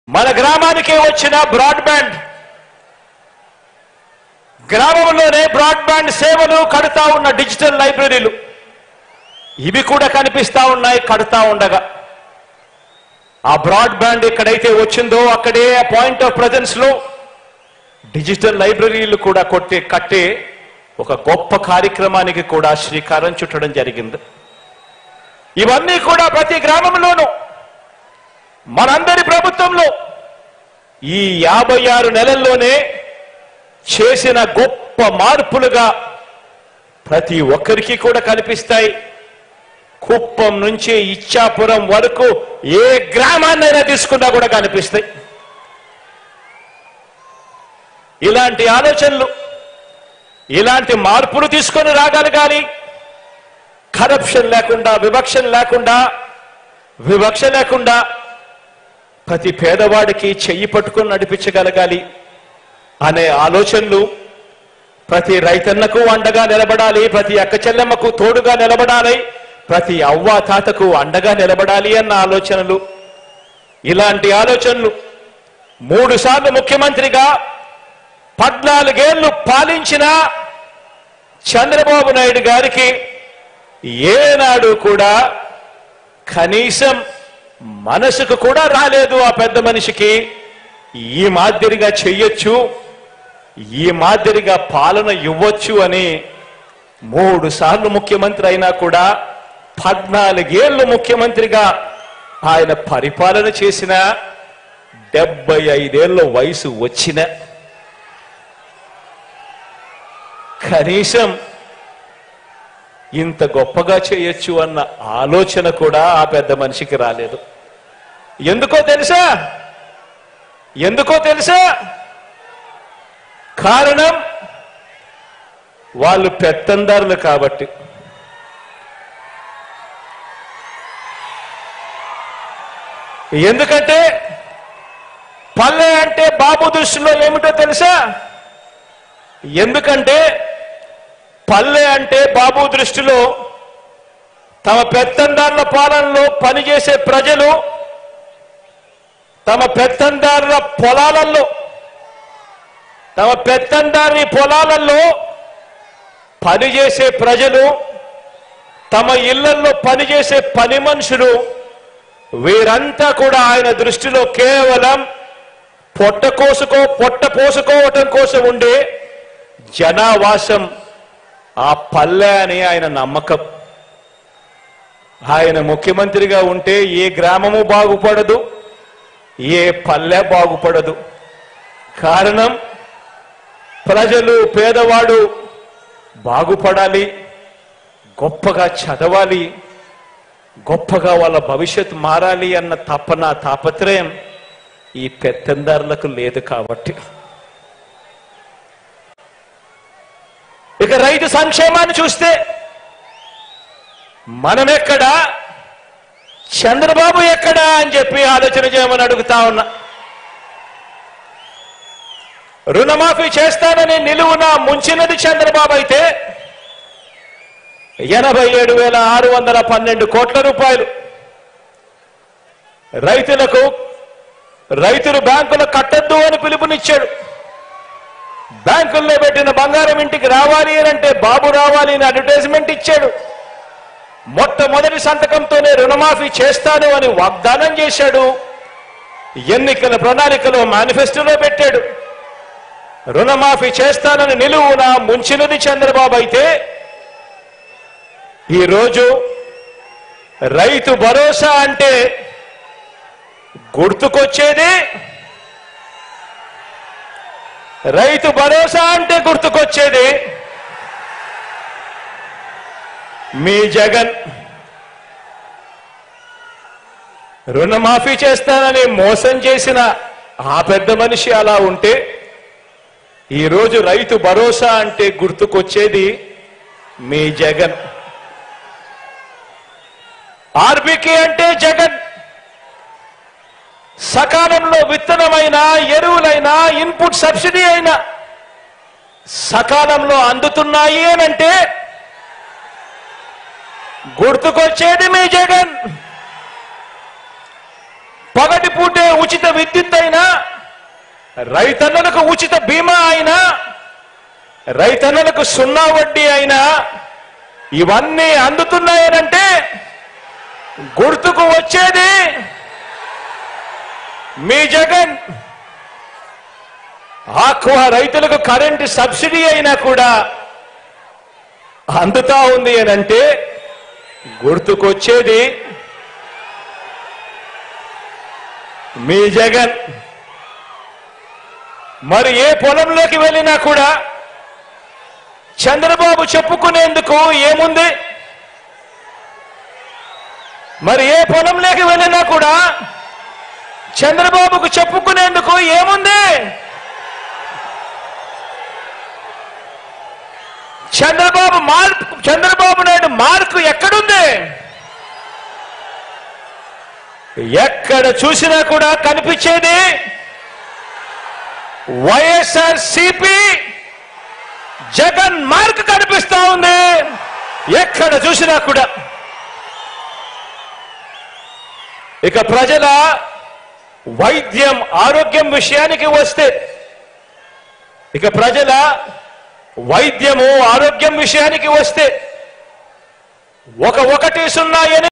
మన గ్రామానికి వచ్చిన బ్రాడ్బ్యాండ్ గ్రామంలోనే బ్రాడ్బ్యాండ్ సేవలు కడతా ఉన్న డిజిటల్ లైబ్రరీలు ఇవి కూడా కనిపిస్తా ఉన్నాయి కడతా ఉండగా ఆ బ్రాడ్బ్యాండ్ ఎక్కడైతే వచ్చిందో అక్కడే పాయింట్ ఆఫ్ ప్రజెన్స్ లో డిజిటల్ లైబ్రరీలు కూడా కొట్టే కట్టే ఒక గొప్ప కార్యక్రమానికి కూడా శ్రీకారం చుట్టడం జరిగింది ఇవన్నీ కూడా ప్రతి గ్రామంలోనూ మనందరి ప్రభుత్వంలో ఈ యాభై ఆరు నెలల్లోనే చేసిన గొప్ప మార్పులుగా ప్రతి ఒక్కరికి కూడా కనిపిస్తాయి కుప్పం నుంచి ఇచ్చాపురం వరకు ఏ గ్రామాన్నైనా తీసుకున్నా కూడా కనిపిస్తాయి ఇలాంటి ఆలోచనలు ఇలాంటి మార్పులు తీసుకొని రాగలగాలి కరప్షన్ లేకుండా వివక్ష లేకుండా వివక్ష లేకుండా ప్రతి పేదవాడికి చెయ్యి పట్టుకొని నడిపించగలగాలి అనే ఆలోచనలు ప్రతి రైతన్నకు అండగా నిలబడాలి ప్రతి అక్క చెల్లెమ్మకు తోడుగా నిలబడాలి ప్రతి అవ్వ తాతకు అండగా నిలబడాలి అన్న ఆలోచనలు ఇలాంటి ఆలోచనలు మూడు సార్లు ముఖ్యమంత్రిగా పద్నాలుగేళ్లు పాలించిన చంద్రబాబు నాయుడు గారికి ఏనాడు కూడా కనీసం మనసుకు కూడా రాలేదు ఆ పెద్ద మనిషికి ఈ మాదిరిగా చెయ్యొచ్చు ఈ మాదిరిగా పాలన ఇవ్వచ్చు అని మూడు సార్లు ముఖ్యమంత్రి అయినా కూడా పద్నాలుగేళ్లు ముఖ్యమంత్రిగా ఆయన పరిపాలన చేసిన డెబ్బై ఐదేళ్ల వయసు వచ్చిన కనీసం ఇంత గొప్పగా చేయొచ్చు అన్న ఆలోచన కూడా ఆ పెద్ద మనిషికి రాలేదు ఎందుకో తెలుసా ఎందుకో తెలుసా కారణం వాళ్ళు పెత్తందారులు కాబట్టి ఎందుకంటే పల్లె అంటే బాబు దృష్టిలో ఏమిటో తెలుసా ఎందుకంటే పల్లె అంటే బాబు దృష్టిలో తమ పెత్తందారుల పాలనలో పనిచేసే ప్రజలు తమ పెత్తందారుల పొలాలలో తమ పెత్తందారి పొలాలలో పనిచేసే ప్రజలు తమ ఇళ్లలో పనిచేసే పని మనుషులు వీరంతా కూడా ఆయన దృష్టిలో కేవలం పొట్ట కోసుకో పొట్ట పోసుకోవటం కోసం ఉండే జనావాసం ఆ పల్లె అని ఆయన నమ్మకం ఆయన ముఖ్యమంత్రిగా ఉంటే ఏ గ్రామము బాగుపడదు ఏ పల్లె బాగుపడదు కారణం ప్రజలు పేదవాడు బాగుపడాలి గొప్పగా చదవాలి గొప్పగా వాళ్ళ భవిష్యత్ మారాలి అన్న తపన తాపత్రయం ఈ పెత్తందారులకు లేదు కాబట్టి ఇక రైతు సంక్షేమాన్ని చూస్తే మనం ఎక్కడా చంద్రబాబు ఎక్కడా అని చెప్పి ఆలోచన చేయమని అడుగుతా ఉన్నా రుణమాఫీ చేస్తానని నిలువున ముంచినది చంద్రబాబు అయితే ఎనభై ఏడు వేల ఆరు వందల పన్నెండు కోట్ల రూపాయలు రైతులకు రైతులు బ్యాంకులు కట్టద్దు అని పిలుపునిచ్చాడు బ్యాంకుల్లో పెట్టిన బంగారం ఇంటికి రావాలి అని అంటే బాబు రావాలి అని అడ్వర్టైజ్మెంట్ ఇచ్చాడు మొట్టమొదటి సంతకంతోనే రుణమాఫీ చేస్తాను అని వాగ్దానం చేశాడు ఎన్నికల ప్రణాళికలో మేనిఫెస్టోలో పెట్టాడు రుణమాఫీ చేస్తానని నిలువున ముంచినది చంద్రబాబు అయితే ఈరోజు రైతు భరోసా అంటే గుర్తుకొచ్చేది రైతు భరోసా అంటే గుర్తుకొచ్చేది మీ జగన్ రుణమాఫీ చేస్తానని మోసం చేసిన ఆ పెద్ద మనిషి అలా ఉంటే ఈరోజు రైతు భరోసా అంటే గుర్తుకొచ్చేది మీ జగన్ ఆర్బికే అంటే జగన్ సకాలంలో విత్తనమైన ఎరువులైనా ఇన్పుట్ సబ్సిడీ అయినా సకాలంలో అందుతున్నాయి అనంటే గుర్తుకొచ్చేది మీ జగన్ పగటి పూటే ఉచిత విద్యుత్ అయినా రైతన్నలకు ఉచిత బీమా అయినా రైతన్నలకు సున్నా వడ్డీ అయినా ఇవన్నీ అందుతున్నాయనంటే గుర్తుకు వచ్చేది మీ జగన్ ఆక్వా రైతులకు కరెంటు సబ్సిడీ అయినా కూడా అందుతా ఉంది అని అంటే గుర్తుకొచ్చేది మీ జగన్ మరి ఏ పొలంలోకి వెళ్ళినా కూడా చంద్రబాబు చెప్పుకునేందుకు ఏముంది మరి ఏ పొలంలోకి వెళ్ళినా కూడా చంద్రబాబుకు చెప్పుకునేందుకు ఏముంది చంద్రబాబు మార్పు చంద్రబాబు నాయుడు మార్కు ఎక్కడుంది ఎక్కడ చూసినా కూడా కనిపించేది వైఎస్ఆర్ సిపి జగన్ మార్క్ కనిపిస్తా ఉంది ఎక్కడ చూసినా కూడా ఇక ప్రజల వైద్యం ఆరోగ్యం విషయానికి వస్తే ఇక ప్రజల వైద్యము ఆరోగ్యం విషయానికి వస్తే ఒక ఒకటి సున్నా ఎనిమిది